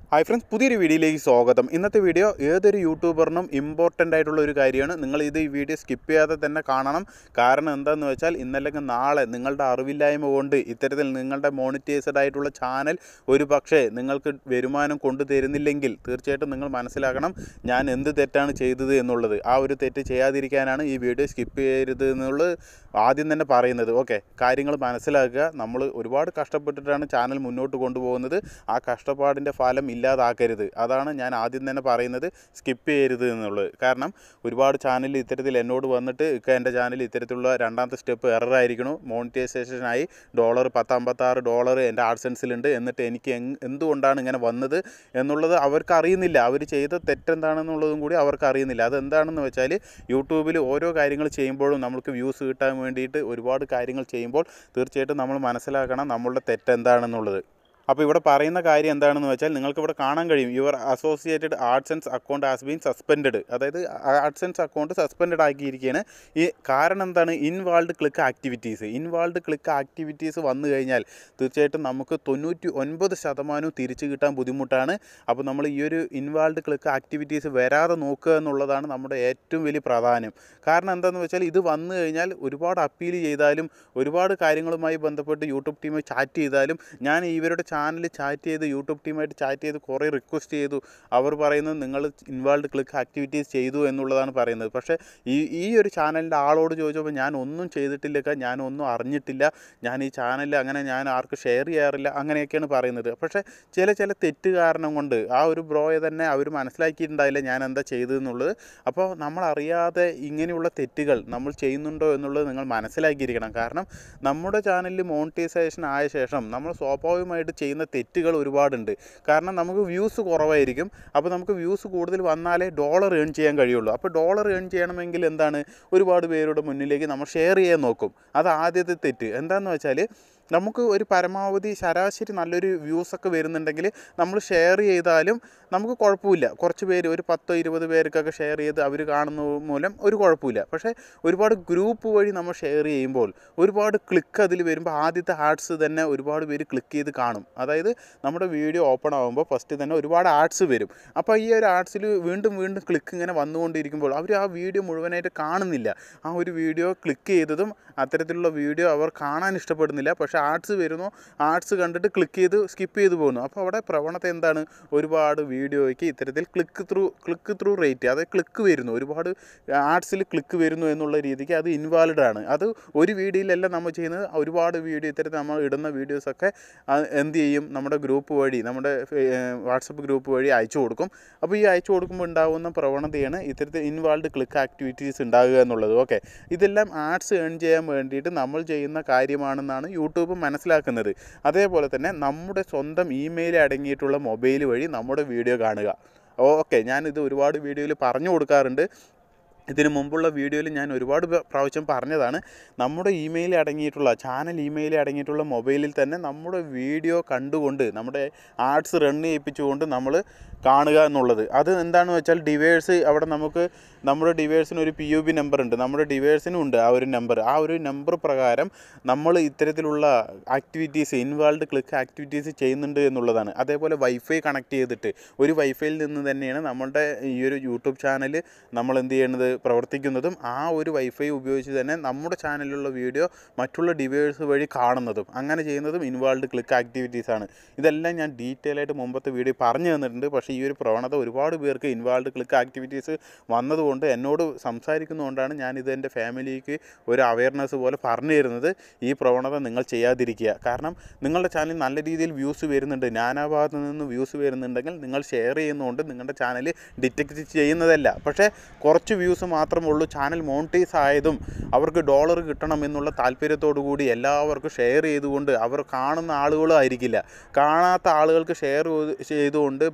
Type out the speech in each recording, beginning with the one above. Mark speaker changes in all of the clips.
Speaker 1: hi friends പുതിയൊരു വീഡിയോയിലേക്ക് സ്വാഗതം ഇന്നത്തെ വീഡിയോ ഏതൊരു യൂട്യൂബറിനും ഇമ്പോർട്ടൻ്റ് ആയിട്ടുള്ള ഒരു കാര്യമാണ് നിങ്ങൾ ഇത് ഈ വീഡിയോ സ്കിപ്പ് ചെയ്യാതെ തന്നെ കാണണം കാരണം എന്താണെന്ന് വെച്ചാൽ ഇന്നല്ലെങ്കിൽ നാളെ നിങ്ങളുടെ അറിവില്ലായ്മ കൊണ്ട് ഇത്തരത്തിൽ നിങ്ങളുടെ മോണിറ്റൈസ്ഡ് ആയിട്ടുള്ള ചാനൽ ഒരു പക്ഷേ നിങ്ങൾക്ക് വരുമാനം കൊണ്ടു തരുന്നില്ലെങ്കിൽ തീർച്ചയായിട്ടും നിങ്ങൾ മനസ്സിലാക്കണം ഞാൻ എന്ത് തെറ്റാണ് ചെയ്തത് എന്നുള്ളത് ആ ഒരു തെറ്റ് ചെയ്യാതിരിക്കാനാണ് ഈ വീഡിയോ സ്കിപ്പ് ചെയ്യരുത് എന്നുള്ളത് ആദ്യം തന്നെ പറയുന്നത് ഓക്കെ കാര്യങ്ങൾ മനസ്സിലാക്കുക നമ്മൾ ഒരുപാട് കഷ്ടപ്പെട്ടിട്ടാണ് ചാനൽ മുന്നോട്ട് കൊണ്ടുപോകുന്നത് ആ കഷ്ടപ്പാടിൻ്റെ ഫലം ഇല്ലാതാക്കരുത് അതാണ് ഞാൻ ആദ്യം തന്നെ പറയുന്നത് സ്കിപ്പ് ചെയ്യരുത് എന്നുള്ളത് കാരണം ഒരുപാട് ചാനൽ ഇത്തരത്തിൽ എന്നോട് വന്നിട്ട് ഇക്ക എൻ്റെ ചാനൽ ഇത്തരത്തിലുള്ള രണ്ടാമത്തെ സ്റ്റെപ്പ് എററായിരിക്കണു മോണിറ്റൈസേഷനായി ഡോളർ പത്തമ്പത്താറ് ഡോളർ എൻ്റെ ആഡ്സൻസിലുണ്ട് എന്നിട്ട് എനിക്ക് എങ് എന്തുകൊണ്ടാണ് ഇങ്ങനെ വന്നത് എന്നുള്ളത് അവർക്ക് അറിയുന്നില്ല അവർ ചെയ്ത തെറ്റെന്താണെന്നുള്ളതും കൂടി അവർക്ക് അറിയുന്നില്ല അതെന്താണെന്ന് വെച്ചാൽ യൂട്യൂബിൽ ഓരോ കാര്യങ്ങൾ ചെയ്യുമ്പോഴും നമുക്ക് വ്യൂസ് കിട്ടാൻ വേണ്ടിയിട്ട് ഒരുപാട് കാര്യങ്ങൾ ചെയ്യുമ്പോൾ തീർച്ചയായിട്ടും നമ്മൾ മനസ്സിലാക്കണം നമ്മളുടെ തെറ്റെന്താണെന്നുള്ളത് അപ്പോൾ ഇവിടെ പറയുന്ന കാര്യം എന്താണെന്ന് വെച്ചാൽ നിങ്ങൾക്ക് ഇവിടെ കാണാൻ കഴിയും your associated AdSense account has been suspend അതായത് ആർട്സ് ആൻഡ് അക്കൗണ്ട് സസ്പെൻഡ് ആക്കിയിരിക്കുകയാണ് ഈ കാരണം എന്താണ് invalid click activities invalid click activities വന്നു കഴിഞ്ഞാൽ തീർച്ചയായിട്ടും നമുക്ക് തൊണ്ണൂറ്റി ഒൻപത് ശതമാനവും തിരിച്ചു കിട്ടാൻ ബുദ്ധിമുട്ടാണ് അപ്പോൾ നമ്മൾ ഈ ഒരു ഇൻവാൾഡ് ക്ലിക്ക് ആക്ടിവിറ്റീസ് വരാതെ നോക്കുക എന്നുള്ളതാണ് നമ്മുടെ ഏറ്റവും വലിയ പ്രാധാന്യം കാരണം എന്താണെന്ന് വെച്ചാൽ ഇത് വന്നു കഴിഞ്ഞാൽ ഒരുപാട് അപ്പീൽ ചെയ്താലും ഒരുപാട് കാര്യങ്ങളുമായി ബന്ധപ്പെട്ട് യൂട്യൂബ് ടീം ചാറ്റ് ചെയ്താലും ഞാൻ ഇവരുടെ ചാനൽ ചാറ്റ് ചെയ്ത് യൂട്യൂബ് ടീമായിട്ട് ചാറ്റ് ചെയ്ത് കുറേ റിക്വസ്റ്റ് ചെയ്തു അവർ പറയുന്നത് നിങ്ങൾ ഇൻവാൾവ് ക്ലിക്ക് ആക്ടിവിറ്റീസ് ചെയ്തു എന്നുള്ളതാണ് പറയുന്നത് പക്ഷേ ഈ ഈ ഒരു ചാനലിൻ്റെ ആളോട് ചോദിച്ചപ്പോൾ ഞാൻ ഒന്നും ചെയ്തിട്ടില്ല ഞാൻ ഒന്നും അറിഞ്ഞിട്ടില്ല ഞാൻ ഈ ചാനൽ അങ്ങനെ ഞാൻ ആർക്ക് ഷെയർ ചെയ്യാറില്ല അങ്ങനെയൊക്കെയാണ് പറയുന്നത് പക്ഷേ ചില ചില തെറ്റ് കാരണം കൊണ്ട് ആ ഒരു ബ്രോയെ തന്നെ അവർ മനസ്സിലാക്കിയിട്ടുണ്ടായില്ല ഞാൻ എന്താ ചെയ്തതെന്നുള്ളത് അപ്പോൾ നമ്മളറിയാതെ ഇങ്ങനെയുള്ള തെറ്റുകൾ നമ്മൾ ചെയ്യുന്നുണ്ടോ എന്നുള്ളത് നിങ്ങൾ മനസ്സിലാക്കിയിരിക്കണം കാരണം നമ്മുടെ ചാനലിൽ മോണിറ്റൈസേഷൻ ആയ ശേഷം നമ്മൾ സ്വാഭാവികമായിട്ട് ചെയ്യുന്ന തെറ്റുകൾ ഒരുപാടുണ്ട് കാരണം നമുക്ക് വ്യൂസ് കുറവായിരിക്കും അപ്പോൾ നമുക്ക് വ്യൂസ് കൂടുതൽ വന്നാലേ ഡോളർ ഏൺ ചെയ്യാൻ കഴിയുള്ളൂ അപ്പോൾ ഡോളർ ഏൺ ചെയ്യണമെങ്കിൽ എന്താണ് ഒരുപാട് പേരുടെ മുന്നിലേക്ക് നമ്മൾ ഷെയർ ചെയ്യാൻ നോക്കും അത് ആദ്യത്തെ തെറ്റ് എന്താണെന്ന് വെച്ചാൽ നമുക്ക് ഒരു പരമാവധി ശരാശരി നല്ലൊരു വ്യൂസൊക്കെ വരുന്നുണ്ടെങ്കിൽ നമ്മൾ ഷെയർ ചെയ്താലും നമുക്ക് കുഴപ്പമില്ല കുറച്ച് പേര് ഒരു പത്തോ ഇരുപത് പേർക്കൊക്കെ ഷെയർ ചെയ്ത് അവർ കാണുന്ന മൂലം ഒരു കുഴപ്പമില്ല പക്ഷേ ഒരുപാട് ഗ്രൂപ്പ് വഴി നമ്മൾ ഷെയർ ചെയ്യുമ്പോൾ ഒരുപാട് ക്ലിക്ക് അതിൽ വരുമ്പോൾ ആദ്യത്തെ ആഡ്സ് തന്നെ ഒരുപാട് പേര് ക്ലിക്ക് ചെയ്ത് കാണും അതായത് നമ്മുടെ വീഡിയോ ഓപ്പൺ ആകുമ്പോൾ ഫസ്റ്റ് തന്നെ ഒരുപാട് ആഡ്സ് വരും അപ്പോൾ ഈ ഒരു ആഡ്സിൽ വീണ്ടും വീണ്ടും ക്ലിക്ക് ഇങ്ങനെ വന്നുകൊണ്ടിരിക്കുമ്പോൾ അവർ ആ വീഡിയോ മുഴുവനായിട്ട് കാണുന്നില്ല ആ ഒരു വീഡിയോ ക്ലിക്ക് ചെയ്തതും അത്തരത്തിലുള്ള വീഡിയോ അവർ കാണാൻ ഇഷ്ടപ്പെടുന്നില്ല പക്ഷേ ആർട്സ് വരുന്നു ആർട്സ് കണ്ടിട്ട് ക്ലിക്ക് ചെയ്ത് സ്കിപ്പ് ചെയ്ത് പോകുന്നു അപ്പോൾ അവിടെ പ്രവണത എന്താണ് ഒരുപാട് വീഡിയോയ്ക്ക് ഇത്തരത്തിൽ click through click through rate അതായത് ക്ലിക്ക് വരുന്നു ഒരുപാട് ആർട്സിൽ ക്ലിക്ക് വരുന്നു എന്നുള്ള രീതിക്ക് അത് ഇൻവാലിഡ് ആണ് അത് ഒരു വീഡിയോയിലല്ല നമ്മൾ ചെയ്യുന്നത് ഒരുപാട് വീഡിയോ ഇത്തരത്തിൽ നമ്മൾ ഇടുന്ന വീഡിയോസൊക്കെ എന്ത് ചെയ്യും നമ്മുടെ ഗ്രൂപ്പ് വഴി നമ്മുടെ വാട്സപ്പ് ഗ്രൂപ്പ് വഴി അയച്ചു കൊടുക്കും അപ്പോൾ ഈ അയച്ചു കൊടുക്കുമ്പോൾ ഉണ്ടാകുന്ന പ്രവണതയാണ് ഇത്തരത്തിൽ ഇൻവാൾഡ് ക്ലിക്ക് ആക്ടിവിറ്റീസ് ഉണ്ടാകുക എന്നുള്ളത് ഓക്കെ ഇതെല്ലാം ആഡ്സ് ഏൺ ചെയ്യാൻ വേണ്ടിയിട്ട് നമ്മൾ ചെയ്യുന്ന കാര്യമാണെന്നാണ് യൂട്യൂബ് മനസ്സിലാക്കുന്നത് അതേപോലെ തന്നെ നമ്മുടെ സ്വന്തം ഇമെയിൽ അടങ്ങിയിട്ടുള്ള മൊബൈൽ വഴി നമ്മുടെ വീഡിയോ കാണുക ഓക്കെ ഞാനിത് ഒരുപാട് വീഡിയോയിൽ പറഞ്ഞു കൊടുക്കാറുണ്ട് ഇതിനു മുമ്പുള്ള വീഡിയോയിൽ ഞാൻ ഒരുപാട് പ്രാവശ്യം പറഞ്ഞതാണ് നമ്മുടെ ഇമെയിൽ അടങ്ങിയിട്ടുള്ള ചാനൽ ഇമെയിൽ അടങ്ങിയിട്ടുള്ള മൊബൈലിൽ തന്നെ നമ്മുടെ വീഡിയോ കണ്ടുകൊണ്ട് നമ്മുടെ ആഡ്സ് റൺ ചെയ്യിപ്പിച്ചുകൊണ്ട് നമ്മൾ കാണുക എന്നുള്ളത് അത് എന്താണെന്ന് വെച്ചാൽ ഡിവേഴ്സ് അവിടെ നമുക്ക് നമ്മുടെ ഡിവേഴ്സിന് ഒരു പി യു ബി നമ്പർ ഉണ്ട് നമ്മുടെ ഡിവേഴ്സിനും ഉണ്ട് ആ ഒരു നമ്പർ ആ ഒരു നമ്പർ പ്രകാരം നമ്മൾ ഇത്തരത്തിലുള്ള ആക്ടിവിറ്റീസ് ഇൻവാൾഡ് ക്ലിക്ക് ആക്ടിവിറ്റീസ് ചെയ്യുന്നുണ്ട് എന്നുള്ളതാണ് അതേപോലെ വൈഫൈ കണക്ട് ചെയ്തിട്ട് ഒരു വൈഫൈയിൽ നിന്ന് തന്നെയാണ് നമ്മളുടെ ഈ ഒരു യൂട്യൂബ് ചാനൽ നമ്മൾ എന്ത് ചെയ്യുന്നത് പ്രവർത്തിക്കുന്നതും ആ ഒരു വൈഫൈ ഉപയോഗിച്ച് തന്നെ നമ്മുടെ ചാനലിലുള്ള വീഡിയോ മറ്റുള്ള ഡിവേഴ്സ് വഴി കാണുന്നതും അങ്ങനെ ചെയ്യുന്നതും ഇൻവാൾഡ് ക്ലിക്ക് ആക്ടിവിറ്റീസ് ആണ് ഇതെല്ലാം ഞാൻ ഡീറ്റെയിൽ ആയിട്ട് മുമ്പത്തെ വീഡിയോ പറഞ്ഞു തന്നിട്ടുണ്ട് പക്ഷേ ഈ ഒരു പ്രവണത ഒരുപാട് പേർക്ക് ഇൻവാൾഡ് ക്ലിക്ക് ആക്ടിവിറ്റീസ് വന്നതുകൊണ്ട് എന്നോട് സംസാരിക്കുന്നതുകൊണ്ടാണ് ഞാൻ ഇത് എൻ്റെ ഫാമിലിക്ക് ഒരു അവയർനെസ് പോലെ പറഞ്ഞു തരുന്നത് ഈ പ്രവണത നിങ്ങൾ ചെയ്യാതിരിക്കുക കാരണം നിങ്ങളുടെ ചാനൽ നല്ല രീതിയിൽ വ്യൂസ് വരുന്നുണ്ട് നാനാഭാഗത്തു നിന്ന് വ്യൂസ് വരുന്നുണ്ടെങ്കിൽ നിങ്ങൾ ഷെയർ ചെയ്യുന്നതുകൊണ്ട് നിങ്ങളുടെ ചാനൽ ഡിറ്റക്റ്റ് ചെയ്യുന്നതല്ല പക്ഷേ കുറച്ച് വ്യൂസ് മാത്രമേ ഉള്ളൂ ചാനൽ മോണിറ്റൈസ് ആയതും അവർക്ക് ഡോളർ കിട്ടണം എന്നുള്ള താല്പര്യത്തോടു കൂടി എല്ലാവർക്കും ഷെയർ ചെയ്തുകൊണ്ട് അവർ കാണുന്ന ആളുകളും ആയിരിക്കില്ല കാണാത്ത ആളുകൾക്ക് ഷെയർ ചെയ്തുകൊണ്ട് മനഃപൂർവ്വം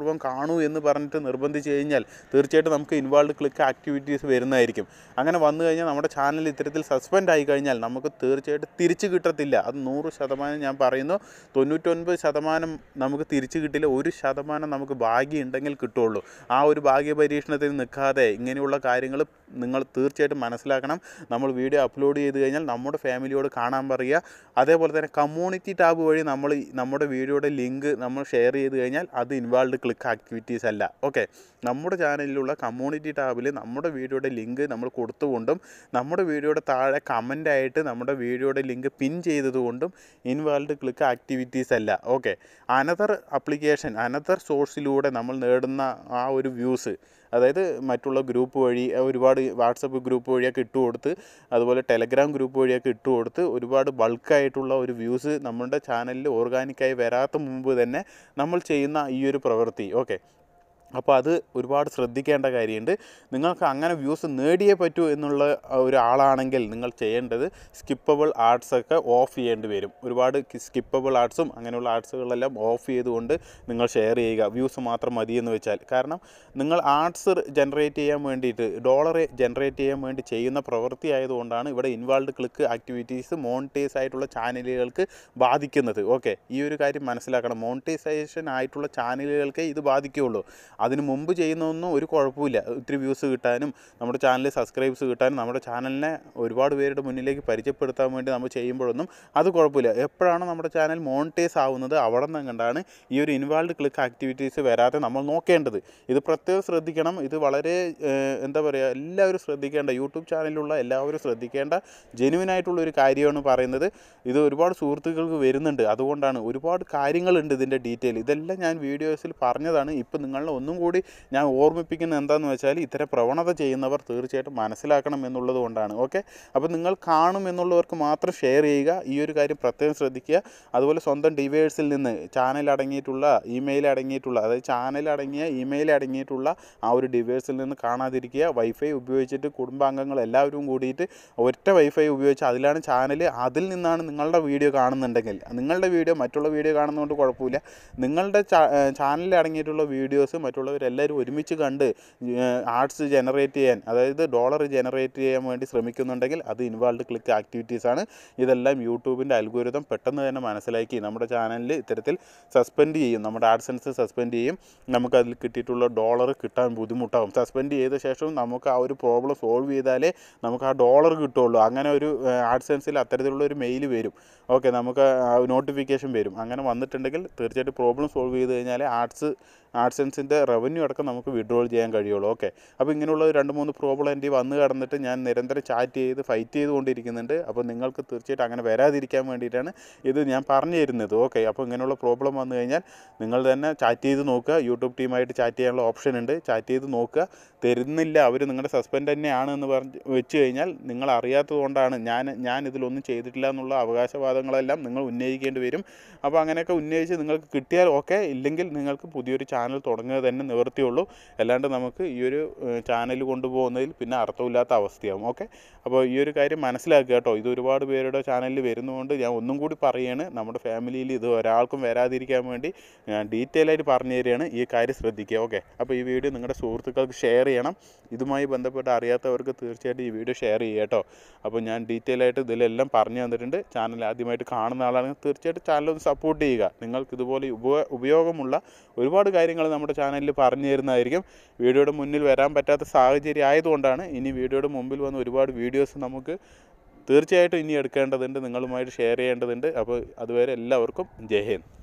Speaker 1: യൂട്യൂബം കാണൂ എന്ന് പറഞ്ഞിട്ട് നിർബന്ധിച്ച് കഴിഞ്ഞാൽ തീർച്ചയായിട്ടും നമുക്ക് ഇൻവാൾവ് ക്ലിക്ക് ആക്ടിവിറ്റീസ് വരുന്നതായിരിക്കും അങ്ങനെ വന്നു കഴിഞ്ഞാൽ നമ്മുടെ ചാനൽ ഇത്തരത്തിൽ സസ്പെൻഡ് ആയി കഴിഞ്ഞാൽ നമുക്ക് തീർച്ചയായിട്ടും തിരിച്ചു കിട്ടത്തില്ല അത് നൂറ് ശതമാനം ഞാൻ പറയുന്നു തൊണ്ണൂറ്റൊൻപത് ശതമാനം നമുക്ക് തിരിച്ചു കിട്ടില്ല ഒരു ശതമാനം നമുക്ക് ഭാഗ്യം ഉണ്ടെങ്കിൽ കിട്ടുള്ളൂ ആ ഒരു ഭാഗ്യ പരീക്ഷണത്തിൽ നിൽക്കാതെ ഇങ്ങനെയുള്ള കാര്യങ്ങൾ നിങ്ങൾ തീർച്ചയായിട്ടും മനസ്സിലാക്കണം നമ്മൾ വീഡിയോ അപ്ലോഡ് ചെയ്ത് കഴിഞ്ഞാൽ നമ്മുടെ ഫാമിലിയോട് കാണാൻ പറയുക അതേപോലെ തന്നെ കമ്മ്യൂണിറ്റി ടാബ് വഴി നമ്മൾ ഈ നമ്മുടെ വീഡിയോയുടെ ലിങ്ക് നമ്മൾ ഷെയർ ചെയ്ത് കഴിഞ്ഞാൽ അത് ഇൻവാൾവ് ക്ലിക്ക് ആക്ടിവിറ്റീസ് അല്ല ഓക്കെ നമ്മുടെ ചാനലിലുള്ള കമ്മ്യൂണിറ്റി ടാബിൽ നമ്മുടെ വീഡിയോയുടെ ലിങ്ക് നമ്മൾ കൊടുത്തുകൊണ്ടും നമ്മുടെ വീഡിയോയുടെ താഴെ കമൻ്റ് ആയിട്ട് നമ്മുടെ വീഡിയോയുടെ ലിങ്ക് പിൻ ചെയ്തതുകൊണ്ടും ഇൻവാൾവ് ക്ലിക്ക് ആക്ടിവിറ്റീസ് അല്ല ഓക്കെ അനദർ അപ്ലിക്കേഷൻ അനദർ സോഴ്സിലൂടെ നമ്മൾ നേടുന്ന ആ ഒരു വ്യൂസ് അതായത് മറ്റുള്ള ഗ്രൂപ്പ് വഴി ഒരുപാട് വാട്സപ്പ് ഗ്രൂപ്പ് വഴിയൊക്കെ ഇട്ട് കൊടുത്ത് അതുപോലെ ടെലഗ്രാം ഗ്രൂപ്പ് വഴിയൊക്കെ ഇട്ട് കൊടുത്ത് ഒരുപാട് ബൾക്കായിട്ടുള്ള ഒരു വ്യൂസ് നമ്മുടെ ചാനലിൽ ഓർഗാനിക്കായി വരാത്ത മുമ്പ് തന്നെ നമ്മൾ ചെയ്യുന്ന ഈ ഒരു പ്രവൃത്തി ഓക്കെ അപ്പോൾ അത് ഒരുപാട് ശ്രദ്ധിക്കേണ്ട കാര്യമുണ്ട് നിങ്ങൾക്ക് അങ്ങനെ വ്യൂസ് നേടിയേ പറ്റൂ എന്നുള്ള ഒരാളാണെങ്കിൽ നിങ്ങൾ ചെയ്യേണ്ടത് സ്കിപ്പബിൾ ആർട്സൊക്കെ ഓഫ് ചെയ്യേണ്ടി വരും ഒരുപാട് സ്കിപ്പബിൾ ആർട്സും അങ്ങനെയുള്ള ആർട്സുകളെല്ലാം ഓഫ് ചെയ്തുകൊണ്ട് നിങ്ങൾ ഷെയർ ചെയ്യുക വ്യൂസ് മാത്രം മതി എന്ന് വെച്ചാൽ കാരണം നിങ്ങൾ ആർട്സ് ജനറേറ്റ് ചെയ്യാൻ വേണ്ടിയിട്ട് ഡോളർ ജനറേറ്റ് ചെയ്യാൻ വേണ്ടി ചെയ്യുന്ന പ്രവൃത്തി ആയതുകൊണ്ടാണ് ഇവിടെ ഇൻവാൾവ് ക്ലിക്ക് ആക്ടിവിറ്റീസ് മോണിറ്റൈസ് ആയിട്ടുള്ള ചാനലുകൾക്ക് ബാധിക്കുന്നത് ഓക്കെ ഈ ഒരു കാര്യം മനസ്സിലാക്കണം മോണിറ്റൈസേഷൻ ആയിട്ടുള്ള ചാനലുകൾക്ക് ഇത് ബാധിക്കുകയുള്ളൂ അതിന് മുമ്പ് ചെയ്യുന്നതൊന്നും ഒരു കുഴപ്പമില്ല ഒത്തിരി വ്യൂസ് കിട്ടാനും നമ്മുടെ ചാനലിൽ സബ്സ്ക്രൈബ്സ് കിട്ടാനും നമ്മുടെ ചാനലിനെ ഒരുപാട് പേരുടെ മുന്നിലേക്ക് പരിചയപ്പെടുത്താൻ വേണ്ടി നമ്മൾ ചെയ്യുമ്പോഴൊന്നും അത് കുഴപ്പമില്ല എപ്പോഴാണ് നമ്മുടെ ചാനൽ മോണിറ്റൈസ് ആവുന്നത് അവിടെ നിന്ന് കണ്ടാണ് ഈ ഒരു ഇൻവാൾവ് ക്ലിക്ക് ആക്ടിവിറ്റീസ് വരാതെ നമ്മൾ നോക്കേണ്ടത് ഇത് പ്രത്യേകം ശ്രദ്ധിക്കണം ഇത് വളരെ ഏഹ്, എന്താ പറയുക എല്ലാവരും ശ്രദ്ധിക്കേണ്ട യൂട്യൂബ് ചാനലിലുള്ള എല്ലാവരും ശ്രദ്ധിക്കേണ്ട ജെനുവിൻ ആയിട്ടുള്ള ഒരു കാര്യമാണ് പറയുന്നത് ഇത് ഒരുപാട് സുഹൃത്തുക്കൾക്ക് വരുന്നുണ്ട് അതുകൊണ്ടാണ് ഒരുപാട് കാര്യങ്ങളുണ്ട് ഇതിൻ്റെ ഡീറ്റെയിൽ ഇതെല്ലാം ഞാൻ വീഡിയോസിൽ പറഞ്ഞതാണ് ഇപ്പം നിങ്ങളെ ഒന്നും കൂടി ഞാൻ ഓർമ്മിപ്പിക്കുന്നത് എന്താണെന്ന് വെച്ചാൽ ഇത്തരം പ്രവണത ചെയ്യുന്നവർ തീർച്ചയായിട്ടും മനസ്സിലാക്കണം എന്നുള്ളത് കൊണ്ടാണ് ഓക്കെ അപ്പോൾ നിങ്ങൾ കാണും എന്നുള്ളവർക്ക് മാത്രം ഷെയർ ചെയ്യുക ഈ ഒരു കാര്യം പ്രത്യേകം ശ്രദ്ധിക്കുക അതുപോലെ സ്വന്തം ഡിവൈസിൽ നിന്ന് ചാനൽ അടങ്ങിയിട്ടുള്ള ഇമെയിൽ അടങ്ങിയിട്ടുള്ള അതായത് ചാനൽ അടങ്ങിയ ഇമെയിൽ അടങ്ങിയിട്ടുള്ള ആ ഒരു ഡിവൈസിൽ നിന്ന് കാണാതിരിക്കുക വൈഫൈ ഉപയോഗിച്ചിട്ട് കുടുംബാംഗങ്ങൾ എല്ലാവരും കൂടിയിട്ട് ഒറ്റ വൈഫൈ ഉപയോഗിച്ച് അതിലാണ് ചാനൽ അതിൽ നിന്നാണ് നിങ്ങളുടെ വീഡിയോ കാണുന്നുണ്ടെങ്കിൽ നിങ്ങളുടെ വീഡിയോ മറ്റുള്ള വീഡിയോ കാണുന്നതുകൊണ്ട് കുഴപ്പമില്ല നിങ്ങളുടെ ചാനലിൽ അടങ്ങിയിട്ടുള്ള വീഡിയോസ് മറ്റുള്ളവരെല്ലാവരും ഒരുമിച്ച് കണ്ട് ആർട്സ് ജനറേറ്റ് ചെയ്യാൻ അതായത് ഡോളർ ജനറേറ്റ് ചെയ്യാൻ വേണ്ടി ശ്രമിക്കുന്നുണ്ടെങ്കിൽ അത് ഇൻവാൾവ് ക്ലിക്ക് ആക്ടിവിറ്റീസ് ആണ് ഇതെല്ലാം യൂട്യൂബിൻ്റെ അൽഗോരിതം പെട്ടെന്ന് തന്നെ മനസ്സിലാക്കി നമ്മുടെ ചാനലിൽ ഇത്തരത്തിൽ സസ്പെൻഡ് ചെയ്യും നമ്മുടെ ആഡ്സൻസ് സസ്പെൻഡ് ചെയ്യും നമുക്ക് അതിൽ കിട്ടിയിട്ടുള്ള ഡോളർ കിട്ടാൻ ബുദ്ധിമുട്ടാവും സസ്പെൻഡ് ചെയ്ത ശേഷം നമുക്ക് ആ ഒരു പ്രോബ്ലം സോൾവ് ചെയ്താലേ നമുക്ക് ആ ഡോളർ കിട്ടുള്ളൂ അങ്ങനെ ഒരു ആഡ്സൻസിൽ അത്തരത്തിലുള്ള ഒരു മെയിൽ വരും ഓക്കെ നമുക്ക് നോട്ടിഫിക്കേഷൻ വരും അങ്ങനെ വന്നിട്ടുണ്ടെങ്കിൽ തീർച്ചയായിട്ടും പ്രോബ്ലം സോൾവ് ചെയ്ത് കഴിഞ്ഞാൽ ആർട്സ് ആഡ്സൻസിൻ്റെ റവന്യൂ അടക്കം നമുക്ക് വിഡ്രോൾ ചെയ്യാൻ കഴിയുള്ളൂ ഓക്കെ അപ്പോൾ ഇങ്ങനെയുള്ള ഒരു രണ്ട് മൂന്ന് പ്രോബ്ലം എൻ്റെ വന്ന് കടന്നിട്ട് ഞാൻ നിരന്തരം ചാറ്റ് ചെയ്ത് ഫൈറ്റ് ചെയ്തുകൊണ്ടിരിക്കുന്നുണ്ട് അപ്പോൾ നിങ്ങൾക്ക് തീർച്ചയായിട്ടും അങ്ങനെ വരാതിരിക്കാൻ വേണ്ടിയിട്ടാണ് ഇത് ഞാൻ പറഞ്ഞു തരുന്നത് ഓക്കെ അപ്പോൾ ഇങ്ങനെയുള്ള പ്രോബ്ലം വന്നു കഴിഞ്ഞാൽ നിങ്ങൾ തന്നെ ചാറ്റ് ചെയ്ത് നോക്കുക യൂട്യൂബ് ടീമായിട്ട് ചാറ്റ് ചെയ്യാനുള്ള ഓപ്ഷൻ ഉണ്ട് ചാറ്റ് ചെയ്ത് നോക്കുക തരുന്നില്ല അവർ നിങ്ങളുടെ സസ്പെൻഡ് തന്നെയാണ് എന്ന് പറഞ്ഞ് വെച്ച് കഴിഞ്ഞാൽ നിങ്ങൾ അറിയാത്തത് കൊണ്ടാണ് ഞാൻ ഞാൻ ഇതിലൊന്നും ചെയ്തിട്ടില്ല എന്നുള്ള അവകാശവാദങ്ങളെല്ലാം നിങ്ങൾ ഉന്നയിക്കേണ്ടി വരും അപ്പോൾ അങ്ങനെയൊക്കെ ഉന്നയിച്ച് നിങ്ങൾക്ക് കിട്ടിയാൽ ഓക്കെ ഇല്ലെങ്കിൽ നിങ്ങൾക്ക് പുതിയൊരു ചാനൽ തുടങ്ങുക തന്നെ നിവൃത്തിയുള്ളൂ അല്ലാണ്ട് നമുക്ക് ഈ ഒരു ചാനൽ കൊണ്ടുപോകുന്നതിൽ പിന്നെ അർത്ഥമില്ലാത്ത അവസ്ഥയാവും ഓക്കെ അപ്പോൾ ഈ ഒരു കാര്യം മനസ്സിലാക്കുക കേട്ടോ ഇത് ഒരുപാട് പേരുടെ ചാനലിൽ വരുന്നതുകൊണ്ട് ഞാൻ ഒന്നും കൂടി പറയുകയാണ് നമ്മുടെ ഫാമിലിയിൽ ഇത് ഒരാൾക്കും വരാതിരിക്കാൻ വേണ്ടി ഞാൻ ഡീറ്റെയിൽ ആയിട്ട് പറഞ്ഞു തരികയാണ് ഈ കാര്യം ശ്രദ്ധിക്കുക ഓക്കെ അപ്പോൾ ഈ വീഡിയോ നിങ്ങളുടെ സുഹൃത്തുക്കൾക്ക് ഷെയർ ചെയ്യണം ഇതുമായി ബന്ധപ്പെട്ട് അറിയാത്തവർക്ക് തീർച്ചയായിട്ടും ഈ വീഡിയോ ഷെയർ ചെയ്യുക കേട്ടോ അപ്പോൾ ഞാൻ ഡീറ്റെയിൽ ആയിട്ട് ഇതിലെല്ലാം പറഞ്ഞു തന്നിട്ടുണ്ട് ചാനൽ ആദ്യമായിട്ട് കാണുന്ന ആളാണെങ്കിൽ തീർച്ചയായിട്ടും ചാനൽ ഒന്ന് സപ്പോർട്ട് ചെയ്യുക നിങ്ങൾക്ക് ഇതുപോലെ ഉപ ഉപയോഗമുള്ള ഒരുപാട് കാര്യങ്ങൾ നമ്മുടെ ചാനലിൽ പറഞ്ഞു തരുന്നതായിരിക്കും വീഡിയോയുടെ മുന്നിൽ വരാൻ പറ്റാത്ത സാഹചര്യം ആയതുകൊണ്ടാണ് ഇനി വീഡിയോയുടെ മുമ്പിൽ വന്ന് ഒരുപാട് വീഡിയോസ് നമുക്ക് തീർച്ചയായിട്ടും ഇനി എടുക്കേണ്ടതുണ്ട് നിങ്ങളുമായിട്ട് ഷെയർ ചെയ്യേണ്ടതുണ്ട് അപ്പോൾ അതുവരെ എല്ലാവർക്കും ജയ് ഹിന്ദ്